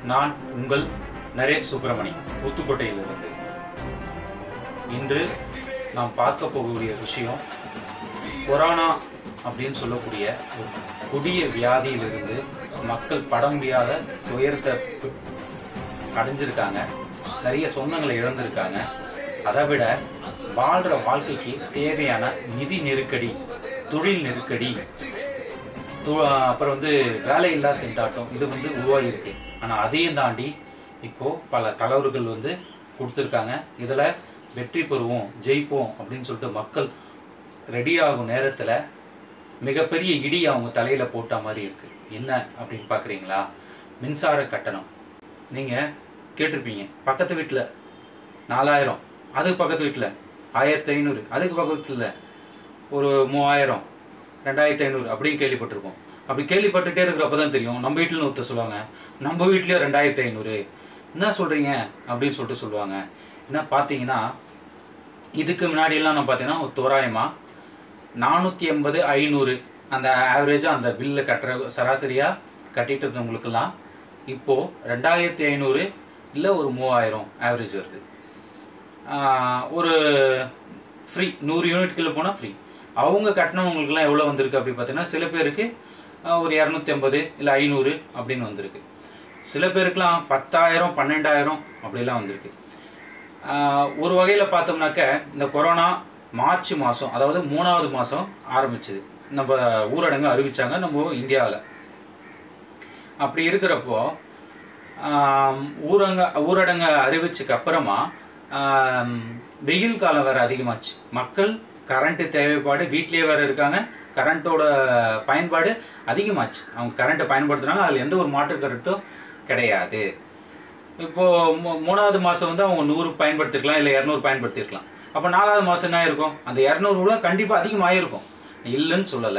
நான் உங்கள் நரேஷ் சுப்பிரமணி ஊத்துக்கோட்டையிலிருந்து இன்று நாம் பார்க்க போகக்கூடிய விஷயம் கொரோனா அப்படின்னு சொல்லக்கூடிய ஒரு கொடிய வியாதியிலிருந்து மக்கள் பட முடியாத துயரத்தை பு- அடைஞ்சிருக்காங்க நிறைய சொந்தங்களை இழந்திருக்காங்க அதை விட வாழ்கிற வாழ்க்கைக்கு தேவையான நிதி நெருக்கடி தொழில் நெருக்கடி து- அப்புறம் வந்து வேலையில்லா திண்டாட்டம் இது வந்து உருவாகிருக்கு ஆனால் அதையும் தாண்டி இப்போ பல தலைவர்கள் வந்து கொடுத்துருக்காங்க இதில் வெற்றி பெறுவோம் ஜெயிப்போம் அப்படின்னு சொல்லிட்டு மக்கள் ரெடி ஆகும் நேரத்தில் மிகப்பெரிய இடி அவங்க தலையில் போட்ட மாதிரி இருக்கு என்ன அப்படின்னு பார்க்குறீங்களா மின்சார கட்டணம் நீங்கள் கேட்டிருப்பீங்க பக்கத்து வீட்டில் நாலாயிரம் அதுக்கு பக்கத்து வீட்டில் ஆயிரத்தி ஐநூறு அதுக்கு பக்கத்தில் ஒரு மூவாயிரம் ரெண்டாயிரத்தி ஐநூறு அப்படின்னு கேள்விப்பட்டிருக்கோம் அப்படி கேள்விப்பட்டுட்டே இருக்கிறப்ப தான் தெரியும் நம்ம வீட்டில் ஒருத்தர் சொல்லுவாங்க நம்ம வீட்லேயே ரெண்டாயிரத்தி ஐநூறு என்ன சொல்கிறீங்க அப்படின்னு சொல்லிட்டு சொல்லுவாங்க என்ன பார்த்தீங்கன்னா இதுக்கு முன்னாடியெல்லாம் நம்ம பார்த்தீங்கன்னா ஒரு தோராயமாக நானூற்றி எண்பது ஐநூறு அந்த ஆவரேஜாக அந்த பில்லு கட்டுற சராசரியாக கட்டிட்டு இருந்தவங்களுக்கெல்லாம் இப்போது ரெண்டாயிரத்தி ஐநூறு இல்லை ஒரு மூவாயிரம் ஆவரேஜ் வருது ஆஹ் ஒரு ஃப்ரீ நூறு யூனிட் கீழே போனால் ஃப்ரீ அவங்க கட்டினவங்களுக்குலாம் எவ்வளோ வந்திருக்கு அப்படி பார்த்தீங்கன்னா சில பேருக்கு ஆஹ் ஒரு இரநூத்தி ஐம்பது இல்லை ஐநூறு அப்படின்னு வந்திருக்கு சில பேருக்குலாம் பத்தாயிரம் பன்னெண்டாயிரம் அப்படிலாம் வந்திருக்கு ஆஹ் ஒரு வகையில் பார்த்தோம்னாக்க இந்த கொரோனா மார்ச் மாதம் அதாவது மூணாவது மாதம் ஆரம்பிச்சது நம்ம ஊரடங்கு அறிவிச்சாங்க நம்ம இந்தியாவில் அப்படி இருக்கிறப்போ ஆம், ஊரங்க ஊரடங்கு அறிவிச்சதுக்கு அப்புறமா ஆம், வெயில் காலம் வேறு அதிகமாச்சு மக்கள் கரண்ட்டு தேவைப்பாடு வீட்லேயே வேறு இருக்காங்க கரண்ட்டோட பயன்பாடு அதிகமாச்சு அவங்க கரண்ட்டை பயன்படுத்துகிறாங்க அதில் எந்த ஒரு மாற்று கருத்தும் கிடையாது இப்போது மூ மூணாவது மாதம் வந்து அவங்க நூறு பயன்படுத்திருக்கலாம் இல்லை இரநூறு பயன்படுத்திருக்கலாம் அப்போ நாலாவது மாதம் என்ன இருக்கும் அந்த இரநூறு கூட கண்டிப்பாக அதிகமாகிருக்கும் இல்லைன்னு சொல்லலை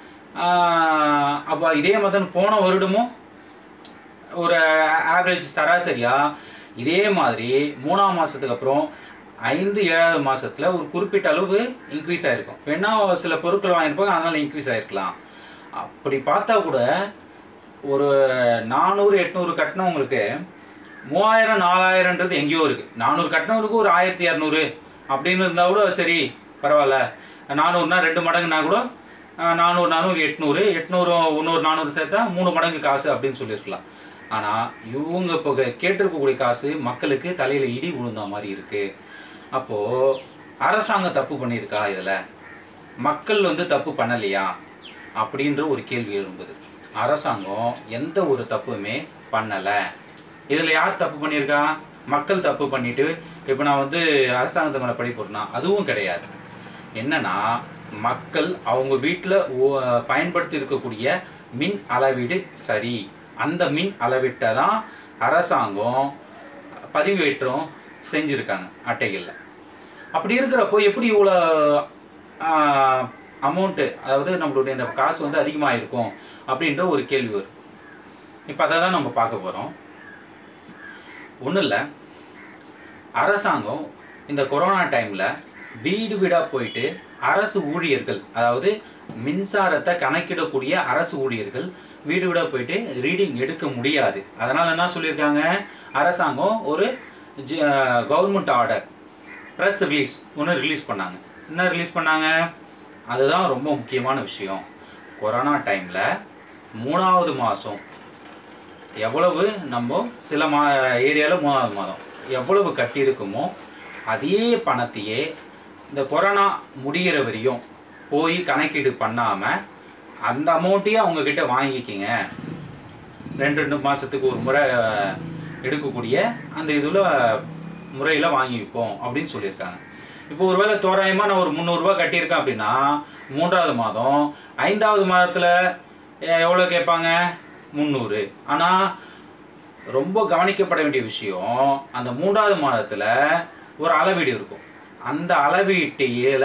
அப்போ இதே மாதிரி போன வருடமும் ஒரு ஆவரேஜ் சராசரியா இதே மாதிரி மூணாம் மாதத்துக்கு அப்புறம் ஐந்து ஏழாவது மாசத்துல ஒரு குறிப்பிட்ட அளவு இன்க்ரீஸ் ஆயிருக்கும் வேணா சில பொருட்கள் வாங்கியிருப்பாங்க அதனால இன்க்ரீஸ் ஆயிருக்கலாம் அப்படி பார்த்தா கூட ஒரு நானூறு எட்நூறு கட்டினவங்களுக்கு மூவாயிரம் நாலாயிரம்ன்றது எங்கேயோ இருக்கு நானூறு கட்டினவருக்கு ஒரு ஆயிரத்தி இரநூறு அப்படின்னு இருந்தால் கூட சரி பரவாயில்ல நானூறுனா ரெண்டு மடங்குனா கூட ஆஹ், நானூறு நானூறு எட்நூறு எட்நூறு இன்னொரு நானூறு சேர்த்தா மூணு மடங்கு காசு அப்படின்னு சொல்லியிருக்கலாம் ஆனால் இவங்க இப்போ கேட்டிருக்கக்கூடிய காசு மக்களுக்கு தலையில் இடி விழுந்த மாதிரி இருக்கு அப்போது அரசாங்கம் தப்பு பண்ணியிருக்கா இதில் மக்கள் வந்து தப்பு பண்ணலையா அப்படின்ற ஒரு கேள்வி எழும்புது அரசாங்கம் எந்த ஒரு தப்புமே பண்ணலை இதில் யார் தப்பு பண்ணியிருக்கா மக்கள் தப்பு பண்ணிட்டு இப்போ நான் வந்து அரசாங்கத்து மேலே பழி போடுறேன்னா அதுவும் கிடையாது என்னன்னா மக்கள் அவங்க வீட்டில் பயன்படுத்தி இருக்கக்கூடிய மின் அளவீடு சரி அந்த மின் அளவீட்டை தான் அரசாங்கம் பதிவேற்றம் செஞ்சுருக்காங்க அட்டைகளில் அப்படி இருக்கிறப்போ எப்படி இவ்வளோ அமௌண்ட்டு அதாவது நம்மளுடைய இந்த காசு வந்து அதிகமாக இருக்கும் அப்படின்ற ஒரு கேள்வி வரும் இப்போ அதை தான் நம்ம பார்க்க போகிறோம் ஒன்றும் இல்லை அரசாங்கம் இந்த கொரோனா டைமில் வீடு வீடாக போயிட்டு அரசு ஊழியர்கள் அதாவது மின்சாரத்தை கணக்கிடக்கூடிய அரசு ஊழியர்கள் வீடு வீடாக போயிட்டு ரீடிங் எடுக்க முடியாது அதனால் என்ன சொல்லியிருக்காங்க அரசாங்கம் ஒரு கவர்மெண்ட் ஆர்டர் ப்ரெஸ் ரிலீஸ் ஒன்று ரிலீஸ் பண்ணாங்க என்ன ரிலீஸ் பண்ணாங்க அதுதான் ரொம்ப முக்கியமான விஷயம் கொரோனா டைமில் மூணாவது மாதம் எவ்வளவு நம்ம சில மா ஏரியாவில் மூணாவது மாதம் எவ்வளவு கட்டியிருக்குமோ அதே பணத்தையே இந்த கொரோனா முடிகிற வரையும் போய் கணக்கீடு பண்ணாமல் அந்த அமௌண்ட்டையே அவங்க கிட்ட வாங்கிக்கிங்க ரெண்டு ரெண்டு மாதத்துக்கு ஒரு முறை அஹ், எடுக்கக்கூடிய அந்த இதில் முறையில் வாங்கி வைப்போம் அப்படின்னு சொல்லியிருக்காங்க இப்போ ஒருவேளை தோராயமாக நான் ஒரு முந்நூறுரூவா கட்டியிருக்கேன் அப்படின்னா மூன்றாவது மாதம் ஐந்தாவது மாதத்தில் எவ்வளோ கேட்பாங்க முந்நூறு ஆனால் ரொம்ப கவனிக்கப்பட வேண்டிய விஷயம் அந்த மூன்றாவது மாதத்தில் ஒரு அளவீடு இருக்கும் அந்த அளவீட்டில்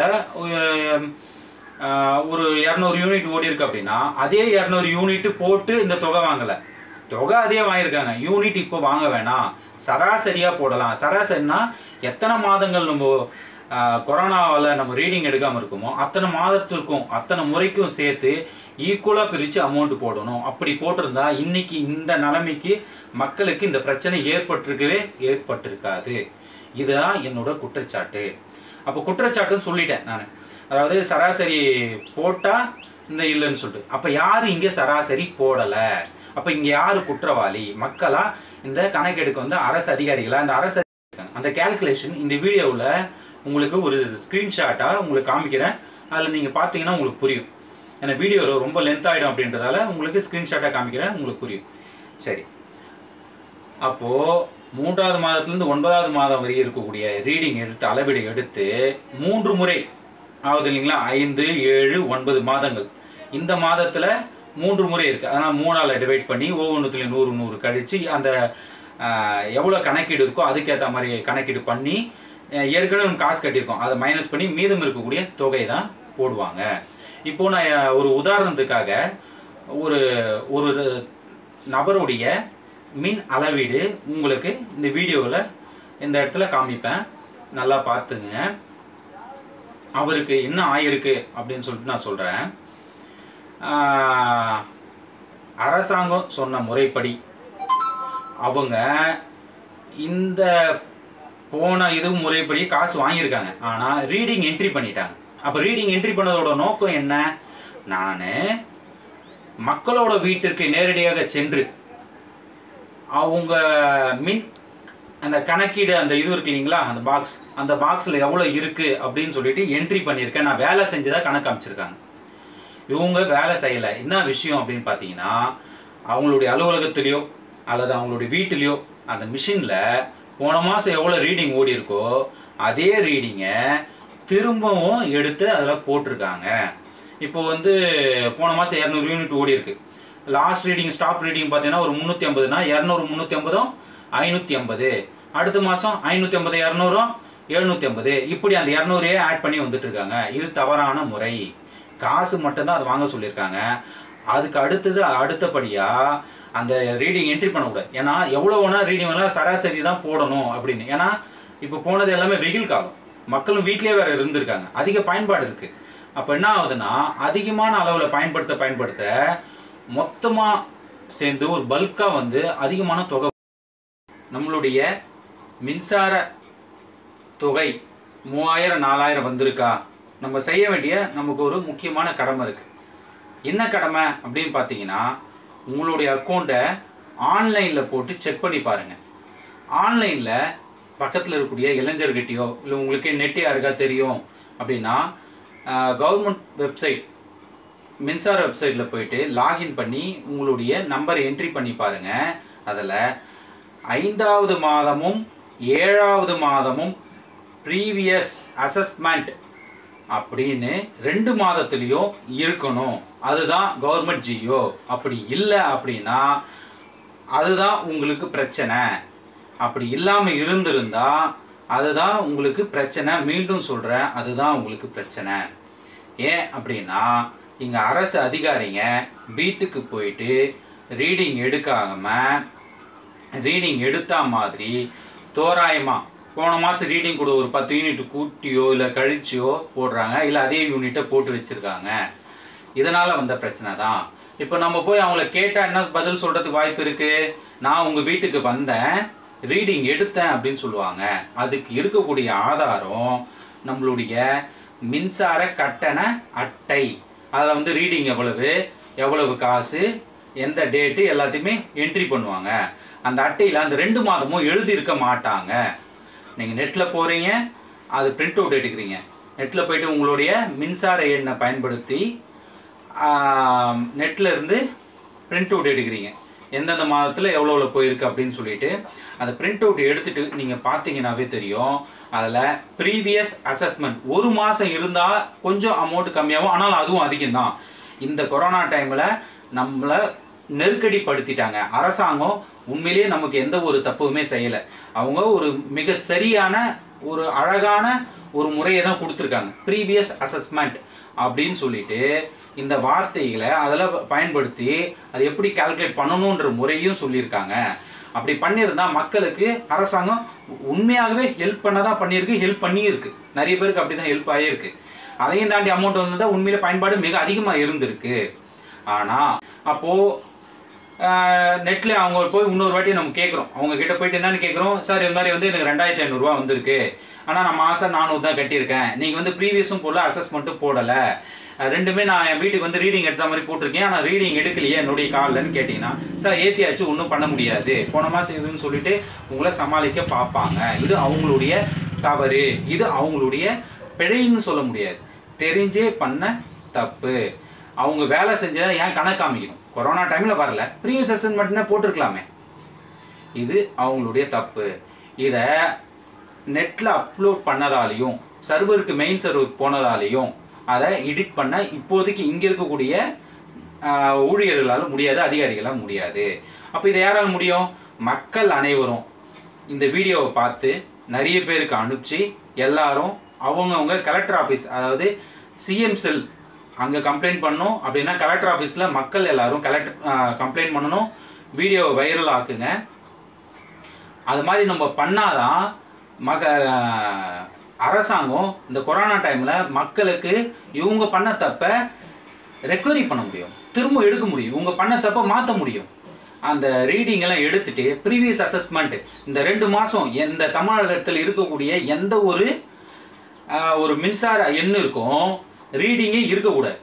ஒரு இரநூறு யூனிட் ஓடி இருக்கு அப்படின்னா அதே இரநூறு யூனிட் போட்டு இந்த தொகை வாங்கலை தொகை அதே வாங்கியிருக்காங்க யூனிட் இப்போ வாங்க வேணாம் சராசரியாக போடலாம் சராசரினா எத்தனை மாதங்கள் நம்ம கொரோனாவில் நம்ம ரீடிங் எடுக்காமல் இருக்குமோ அத்தனை மாதத்திற்கும் அத்தனை முறைக்கும் சேர்த்து ஈக்குவலாக பிரித்து அமௌண்ட் போடணும் அப்படி போட்டிருந்தா இன்னைக்கு இந்த நிலைமைக்கு மக்களுக்கு இந்த பிரச்சனை ஏற்பட்டிருக்கவே ஏற்பட்டிருக்காது இதுதான் என்னோட குற்றச்சாட்டு அப்போ குற்றச்சாட்டுன்னு சொல்லிட்டேன் நான் அதாவது சராசரி போட்டால் இந்த இல்லைன்னு சொல்லிட்டு அப்போ யார் இங்கே சராசரி போடலை அப்போ இங்கே யார் குற்றவாளி மக்களா இந்த கணக்கெடுக்க வந்து அரசு அதிகாரிகளா இந்த அரசு அதிகாரிகள். அந்த கேல்குலேஷன் இந்த வீடியோவில் உங்களுக்கு ஒரு ஸ்க்ரீன்ஷாட்டாக உங்களுக்கு காமிக்கிறேன் அதில் நீங்கள் பார்த்தீங்கன்னா உங்களுக்கு புரியும் ஏன்னா வீடியோ ரொம்ப லென்த் ஆகிடும் அப்படின்றதால உங்களுக்கு ஸ்க்ரீன்ஷாட்டாக காமிக்கிறேன் உங்களுக்கு புரியும் சரி அப்போது மூன்றாவது மாதத்துலேருந்து ஒன்பதாவது மாதம் வரை இருக்கக்கூடிய ரீடிங் எடுத்து அளவீடு எடுத்து மூன்று முறை ஆகுது இல்லைங்களா ஐந்து ஏழு ஒன்பது மாதங்கள் இந்த மாதத்தில் மூன்று முறை இருக்குது அதனால் மூணால் டிவைட் பண்ணி ஒவ்வொன்றுத்துலையும் நூறு நூறு கழித்து அந்த எவ்வளோ கணக்கீடு இருக்கோ அதுக்கேற்ற மாதிரி கணக்கீடு பண்ணி அஹ், ஏற்கனவே நம்ம காசு கட்டியிருக்கோம் அதை மைனஸ் பண்ணி மீதம் இருக்கக்கூடிய தொகை தான் போடுவாங்க இப்போ நான் அஹ், ஒரு உதாரணத்துக்காக ஒரு ஒரு நபருடைய மின் அளவீடு உங்களுக்கு இந்த வீடியோவில் இந்த இடத்துல காமிப்பேன் நல்லா பார்த்துங்க அவருக்கு என்ன ஆயிருக்கு அப்படின்னு சொல்லிட்டு நான் சொல்கிறேன் அரசாங்கம் சொன்ன முறைப்படி அவங்க இந்த போன இது முறைப்படி காசு வாங்கியிருக்காங்க ஆனால் ரீடிங் என்ட்ரி பண்ணிட்டாங்க அப்போ ரீடிங் என்ட்ரி பண்ணதோட நோக்கம் என்ன நான் மக்களோட வீட்டிற்கு நேரடியாக சென்று அவங்க மின் அந்த கணக்கீடு அந்த இது இருக்கு இல்லைங்களா அந்த பாக்ஸ் அந்த பாக்ஸில் எவ்வளோ இருக்குது அப்படின்னு சொல்லிட்டு என்ட்ரி பண்ணியிருக்கேன் நான் வேலை செஞ்சதா கணக்கு அமைச்சிருக்காங்க இவங்க வேலை செய்யலை என்ன விஷயம் அப்படின்னு பார்த்தீங்கன்னா அவங்களுடைய அலுவலகத்திலையோ அல்லது அவங்களுடைய வீட்டிலையோ அந்த மிஷினில் போன மாதம் எவ்வளோ ரீடிங் ஓடி இருக்கோ அதே ரீடிங்கை திரும்பவும் எடுத்து அதில் போட்டிருக்காங்க இப்போ வந்து போன மாதம் இரநூறு யூனிட் ஓடி இருக்கு லாஸ்ட் ரீடிங் ஸ்டாப் ரீடிங் பார்த்தீங்கன்னா ஒரு முந்நூற்றி ஐம்பதுனா இரநூறு முந்நூற்றி ஐம்பதும் ஐநூற்றி ஐம்பது அடுத்த மாதம் ஐநூற்றி ஐம்பது இரநூறும் எழுநூற்றி ஐம்பது இப்படி அந்த இரநூறையே ஆட் பண்ணி வந்துட்டு இருக்காங்க இது தவறான முறை காசு மட்டும்தான் அது வாங்க சொல்லியிருக்காங்க அதுக்கு அடுத்தது அடுத்தபடியாக அந்த ரீடிங் என்ட்ரி பண்ணக்கூடாது ஏன்னா எவ்வளோ வேணால் ரீடிங் வேணால் சராசரி தான் போடணும் அப்படின்னு ஏன்னா இப்போ போனது எல்லாமே வெயில் காலம் மக்களும் வீட்டிலே வேற இருந்திருக்காங்க அதிக பயன்பாடு இருக்கு அப்போ என்ன ஆகுதுன்னா அதிகமான அளவில் பயன்படுத்த பயன்படுத்த மொத்தமாக சேர்ந்து ஒரு பல்காக வந்து அதிகமான தொகை நம்மளுடைய மின்சார தொகை மூவாயிரம் நாலாயிரம் வந்திருக்கா நம்ம செய்ய வேண்டிய நமக்கு ஒரு முக்கியமான கடமை இருக்கு என்ன கடமை அப்படின்னு பார்த்தீங்கன்னா உங்களுடைய அக்கௌண்ட்டை ஆன்லைனில் போட்டு செக் பண்ணி பாருங்கள் ஆன்லைனில் பக்கத்தில் இருக்கக்கூடிய இளைஞர்கிட்டயோ இல்லை உங்களுக்கே நெட் யாருக்கா தெரியும் அப்படின்னா கவர்மெண்ட் வெப்சைட் மின்சார வெப்சைட்டில் போயிட்டு லாகின் பண்ணி உங்களுடைய நம்பரை என்ட்ரி பண்ணி பாருங்கள் அதில் ஐந்தாவது மாதமும் ஏழாவது மாதமும் ப்ரீவியஸ் அசஸ்மெண்ட் அப்படின்னு ரெண்டு மாதத்துலேயும் இருக்கணும் அதுதான் கவர்மெண்ட் ஜியோ அப்படி இல்லை அப்படின்னா அதுதான் உங்களுக்கு பிரச்சனை அப்படி இல்லாமல் இருந்திருந்தா அதுதான் உங்களுக்கு பிரச்சனை மீண்டும் சொல்கிறேன் அதுதான் உங்களுக்கு பிரச்சனை ஏன் அப்படின்னா இங்கே அரசு அதிகாரிங்க வீட்டுக்கு போயிட்டு ரீடிங் எடுக்காம ரீடிங் எடுத்தா மாதிரி தோராயமாக போன மாதம் ரீடிங் கூட ஒரு பத்து யூனிட் கூட்டியோ இல்லை கழிச்சியோ போடுறாங்க இல்லை அதே யூனிட்டை போட்டு வச்சுருக்காங்க இதனால் வந்த பிரச்சனை தான் இப்போ நம்ம போய் அவங்கள கேட்டால் என்ன பதில் சொல்கிறதுக்கு வாய்ப்பு இருக்குது நான் உங்கள் வீட்டுக்கு வந்தேன் ரீடிங் எடுத்தேன் அப்படின்னு சொல்லுவாங்க அதுக்கு இருக்கக்கூடிய ஆதாரம் நம்மளுடைய மின்சார கட்டண அட்டை அதில் வந்து ரீடிங் எவ்வளவு எவ்வளவு காசு எந்த டேட்டு எல்லாத்தையுமே என்ட்ரி பண்ணுவாங்க அந்த அட்டையில் அந்த ரெண்டு மாதமும் எழுதியிருக்க மாட்டாங்க நீங்கள் நெட்டில் போகிறீங்க அது பிரிண்ட் அவுட் எடுக்கிறீங்க நெட்டில் போயிட்டு உங்களுடைய மின்சார எண்ணை பயன்படுத்தி நெட்டில் இருந்து பிரிண்ட் அவுட் எடுக்கிறீங்க எந்தெந்த மாதத்தில் எவ்வளோ எவ்வளோ போயிருக்கு அப்படின்னு சொல்லிட்டு அந்த பிரிண்ட் அவுட் எடுத்துட்டு நீங்கள் பார்த்தீங்கன்னாவே தெரியும் அதில் ப்ரீவியஸ் அசஸ்மெண்ட் ஒரு மாதம் இருந்தால் கொஞ்சம் அமௌண்ட் கம்மியாகும் ஆனால் அதுவும் அதிகம்தான் இந்த கொரோனா டைமில் நம்மளை நெருக்கடிப்படுத்திட்டாங்க அரசாங்கம் உண்மையிலேயே நமக்கு எந்த ஒரு தப்புமே செய்யலை அவங்க ஒரு மிக சரியான ஒரு அழகான ஒரு முறையை தான் கொடுத்துருக்காங்க ப்ரீவியஸ் அசஸ்மெண்ட் அப்படின்னு சொல்லிட்டு இந்த வார்த்தைகளை அதில் பயன்படுத்தி அது எப்படி கால்குலேட் பண்ணணுன்ற முறையும் சொல்லியிருக்காங்க அப்படி பண்ணியிருந்தா மக்களுக்கு அரசாங்கம் உண்மையாகவே ஹெல்ப் பண்ண தான் பண்ணியிருக்கு ஹெல்ப் பண்ணியிருக்கு நிறைய பேருக்கு அப்படி தான் ஹெல்ப் ஆகியிருக்கு அதையும் தாண்டி அமௌண்ட் வந்ததா உண்மையில பயன்பாடு மிக அதிகமாக இருந்திருக்கு ஆனால் அப்போது நெட்டில் அவங்க போய் இன்னொரு வாட்டி நம்ம கேட்குறோம் அவங்க கிட்ட போயிட்டு என்னன்னு கேட்குறோம் சார் இது மாதிரி வந்து எனக்கு ரெண்டாயிரத்தி ஐநூறுரூவா வந்திருக்கு ஆனால் நான் மாதம் நானூறு தான் கட்டியிருக்கேன் நீங்கள் வந்து ப்ரீவியஸும் போடல அசஸ்மெண்ட்டும் போடலை அஹ் ரெண்டுமே நான் என் வீட்டுக்கு வந்து ரீடிங் எடுத்த மாதிரி போட்டிருக்கேன் ஆனால் ரீடிங் எடுக்கலையே என்னுடைய காலில்னு கேட்டிங்கன்னா சார் ஏற்றியாச்சு ஒன்றும் பண்ண முடியாது போன மாதம் இதுன்னு சொல்லிட்டு உங்களை சமாளிக்க பார்ப்பாங்க இது அவங்களுடைய தவறு இது அவங்களுடைய பிழைன்னு சொல்ல முடியாது தெரிஞ்சே பண்ண தப்பு அவங்க வேலை செஞ்சதை ஏன் கணக்கு காமிக்கணும் கொரோனா டைமில் வரல ப்ரீவியஸ் அசஸ்மெண்ட்னா போட்டிருக்கலாமே இது அவங்களுடைய தப்பு இதை நெட்டில் அப்லோட் பண்ணதாலையும் சர்வருக்கு மெயின் சர்வருக்கு போனதாலையும் அதை எடிட் பண்ண இப்போதைக்கு இங்கே இருக்கக்கூடிய ஆஹ், ஊழியர்களால் முடியாது அதிகாரிகளால் முடியாது அப்போ இதை யாரால் முடியும் மக்கள் அனைவரும் இந்த வீடியோவை பார்த்து நிறைய பேருக்கு அனுப்பிச்சு எல்லாரும் அவங்கவுங்க கலெக்டர் ஆஃபீஸ் அதாவது சிஎம் செல் அங்கே கம்ப்ளைண்ட் பண்ணணும் அப்படின்னா கலெக்டர் ஆஃபீஸில் மக்கள் எல்லாரும் கலெக்டர் கம்ப்ளைண்ட் பண்ணணும் வீடியோவை வைரல் ஆக்குங்க அது மாதிரி நம்ம பண்ணாதான் மக அரசாங்கம் இந்த கொரோனா டைமில் மக்களுக்கு இவங்க பண்ண தப்பை ரெக்கவரி பண்ண முடியும் திரும்ப எடுக்க முடியும் இவங்க பண்ண தப்பை மாற்ற முடியும் அந்த ரீடிங் எல்லாம் எடுத்துட்டு ப்ரீவியஸ் அசஸ்மெண்ட் இந்த ரெண்டு மாதம் எந்த தமிழகத்தில் இருக்கக்கூடிய எந்த ஒரு ஆஹ், ஒரு மின்சார எண் இருக்கும் ரீடிங்கே இருக்கக்கூடாது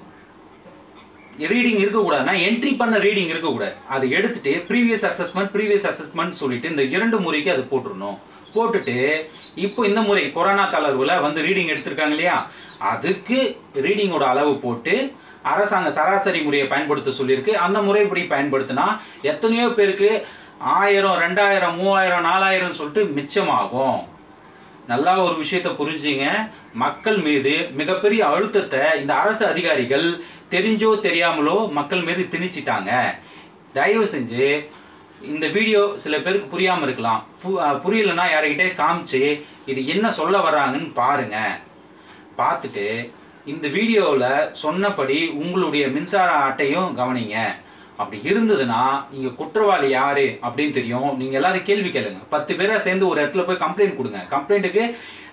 ரீடிங் இருக்கக்கூடாதுன்னா என்ட்ரி பண்ண ரீடிங் இருக்கக்கூடாது அதை எடுத்துட்டு ப்ரீவியஸ் அசஸ்மெண்ட் ப்ரீவியஸ் அசஸ்மெண்ட் சொல்லிட்டு இந்த இரண்டு முறைக்கு அது போட்டுறணும் போட்டுட்டு இப்போ இந்த முறை கொரோனா தளர்வுல வந்து ரீடிங் எடுத்திருக்காங்க இல்லையா அதுக்கு ரீடிங்கோட அளவு போட்டு அரசாங்க சராசரி முறையை பயன்படுத்த சொல்லியிருக்கு அந்த முறைப்படி பயன்படுத்தினா எத்தனையோ பேருக்கு ஆயிரம் ரெண்டாயிரம் மூவாயிரம் நாலாயிரம் சொல்லிட்டு மிச்சமாகும் நல்லா ஒரு விஷயத்த புரிஞ்சுங்க மக்கள் மீது மிகப்பெரிய அழுத்தத்தை இந்த அரசு அதிகாரிகள் தெரிஞ்சோ தெரியாமலோ மக்கள் மீது திணிச்சிட்டாங்க தயவு செஞ்சு இந்த வீடியோ சில பேருக்கு புரியாம இருக்கலாம் பு- அஹ் புரியலைன்னா யார்கிட்டே காமிச்சு இது என்ன சொல்ல வர்றாங்கன்னு பாருங்க பார்த்துட்டு இந்த வீடியோவில் சொன்னபடி உங்களுடைய மின்சார அட்டையும் கவனிங்க அப்படி இருந்ததுன்னா இங்க குற்றவாளி யாரு அப்படின்னு தெரியும் நீங்க எல்லாரும் கேள்வி கேளுங்க பத்து பேரா சேர்ந்து ஒரு இடத்துல போய் கம்ப்ளைண்ட் கொடுங்க கம்ப்ளைண்ட்டுக்கு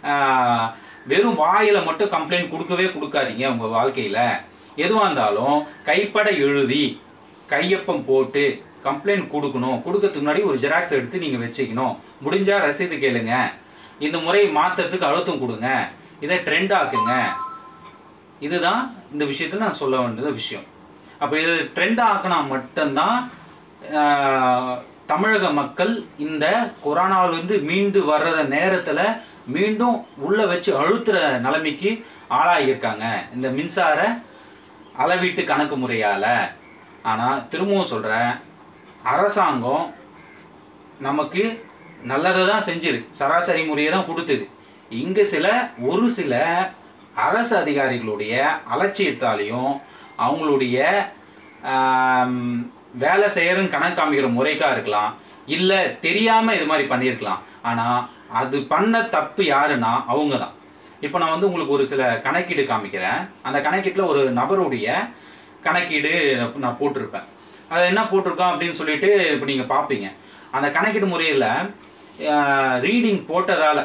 வெறும் வாயில மட்டும் கம்ப்ளைண்ட் கொடுக்கவே கொடுக்காதீங்க உங்க வாழ்க்கையில எதுவா இருந்தாலும் கைப்பட எழுதி கையொப்பம் போட்டு கம்ப்ளைண்ட் கொடுக்கணும் கொடுக்கறதுக்கு முன்னாடி ஒரு ஜெராக்ஸ் எடுத்து நீங்க வச்சுக்கணும் முடிஞ்சா ரசீது கேளுங்க இந்த முறை மாத்துறதுக்கு அழுத்தம் கொடுங்க இதை ட்ரெண்ட் ஆக்குங்க இதுதான் இந்த விஷயத்துல நான் சொல்ல வேண்டியது விஷயம் அப்போ இது ட்ரெண்ட் ஆக்கினா மட்டும்தான் ஆஹ், தமிழக மக்கள் இந்த கொரோனாவிலிருந்து மீண்டு வர்ற நேரத்தில் மீண்டும் உள்ள வச்சு அழுத்துற நிலைமைக்கு ஆளாகியிருக்காங்க இந்த மின்சார அளவீட்டு கணக்கு முறையால் ஆனால் திரும்பவும் சொல்கிறேன் அரசாங்கம் நமக்கு நல்லதை தான் செஞ்சுது சராசரி முறையை தான் கொடுத்தது இங்கே சில ஒரு சில அரசு அதிகாரிகளுடைய அலட்சியத்தாலையும் அவங்களுடைய ஆம், வேலை செய்யறன்னு கணக்கு காமிக்கிற முறைக்கா இருக்கலாம் இல்லை தெரியாமல் இது மாதிரி பண்ணியிருக்கலாம் ஆனால் அது பண்ண தப்பு யாருன்னா அவங்க தான் இப்போ நான் வந்து உங்களுக்கு ஒரு சில கணக்கீடு காமிக்கிறேன் அந்த கணக்கீட்டில் ஒரு நபருடைய கணக்கீடு நான் போட்டிருப்பேன் அது என்ன போட்டிருக்கோம் அப்படின்னு சொல்லிட்டு இப்போ நீங்கள் பார்ப்பீங்க அந்த கணக்கீடு முறையில் ரீடிங் போட்டதால்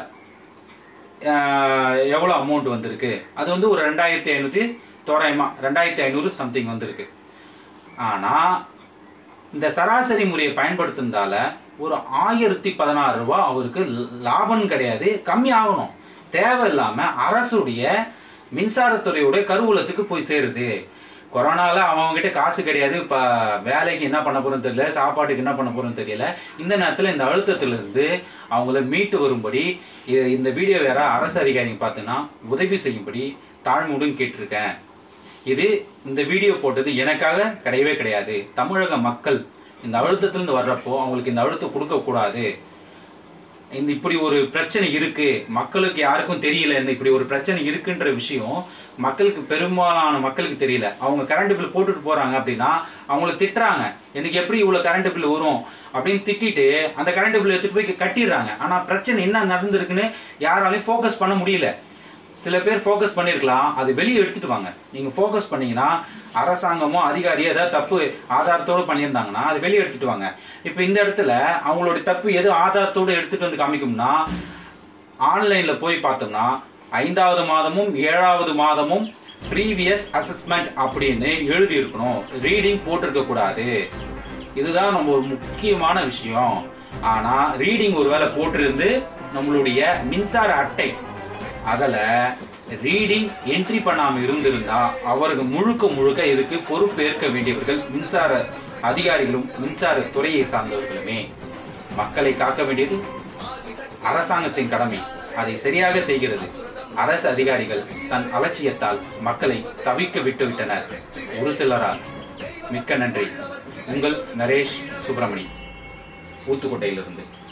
எவ்வளோ அமௌண்ட் வந்திருக்கு அது வந்து ஒரு ரெண்டாயிரத்தி ஐநூற்றி தோராயமாக ரெண்டாயிரத்தி ஐநூறு சம்திங் வந்திருக்கு ஆனால் இந்த சராசரி முறையை பயன்படுத்துனதால ஒரு ஆயிரத்தி பதினாறு ரூபா அவருக்கு லாபம் கிடையாது கம்மி ஆகணும் தேவையில்லாமல் அரசுடைய மின்சாரத்துறையுடைய கருவூலத்துக்கு போய் சேருது கொரோனால அவங்ககிட்ட காசு கிடையாது இப்போ வேலைக்கு என்ன பண்ண போறோம்னு தெரியல சாப்பாட்டுக்கு என்ன பண்ண போறோம்னு தெரியல இந்த நேரத்தில் இந்த அழுத்தத்திலிருந்து அவங்கள மீட்டு வரும்படி இ- இந்த வீடியோ வேற அரசு அதிகாரிங்க பார்த்தீங்கன்னா உதவி செய்யும்படி தாழ்மையுடன் கேட்டிருக்கேன் இது இந்த வீடியோ போட்டது எனக்காக கிடையவே கிடையாது தமிழக மக்கள் இந்த அழுத்தத்திலிருந்து வர்றப்போ அவங்களுக்கு இந்த அழுத்தம் கொடுக்கக்கூடாது இந்த இப்படி ஒரு பிரச்சனை இருக்கு மக்களுக்கு யாருக்கும் தெரியல இந்த இப்படி ஒரு பிரச்சனை இருக்குன்ற விஷயம் மக்களுக்கு பெரும்பாலான மக்களுக்கு தெரியல அவங்க கரண்ட் பில் போட்டுட்டு போறாங்க அப்படின்னா அவங்கள திட்டுறாங்க எனக்கு எப்படி இவ்வளவு கரண்ட் பில் வரும் அப்படின்னு திட்டிட்டு அந்த கரண்ட் பில் எடுத்துட்டு போய் கட்டிடுறாங்க ஆனா பிரச்சனை என்ன நடந்திருக்குன்னு யாராலையும் ஃபோக்கஸ் பண்ண முடியல சில பேர் ஃபோக்கஸ் பண்ணியிருக்கலாம் அது வெளியே எடுத்துட்டு வாங்க நீங்கள் ஃபோக்கஸ் பண்ணீங்கன்னா அரசாங்கமோ அதிகாரியோ ஏதாவது தப்பு ஆதாரத்தோடு பண்ணியிருந்தாங்கன்னா அது வெளியே எடுத்துட்டு வாங்க இப்போ இந்த இடத்துல அவங்களுடைய தப்பு எது ஆதாரத்தோடு எடுத்துட்டு வந்து காமிக்கும்னா ஆன்லைனில் போய் பார்த்தோம்னா ஐந்தாவது மாதமும் ஏழாவது மாதமும் ப்ரீவியஸ் அசஸ்மெண்ட் அப்படின்னு எழுதி இருக்கணும் ரீடிங் போட்டிருக்க கூடாது இதுதான் நம்ம ஒரு முக்கியமான விஷயம் ஆனால் ரீடிங் ஒருவேளை போட்டிருந்து நம்மளுடைய மின்சார அட்டை அதில் ரீடிங் என்ட்ரி பண்ணாமல் இருந்திருந்தா அவருக்கு முழுக்க முழுக்க இதுக்கு பொறுப்பேற்க வேண்டியவர்கள் மின்சார அதிகாரிகளும் மின்சார துறையை சார்ந்தவர்களுமே மக்களை காக்க வேண்டியது அரசாங்கத்தின் கடமை அதை சரியாக செய்கிறது அரசு அதிகாரிகள் தன் அலட்சியத்தால் மக்களை தவிக்க விட்டுவிட்டனர் ஒரு சிலரால் மிக்க நன்றி உங்கள் நரேஷ் சுப்பிரமணி ஊத்துக்கோட்டையிலிருந்து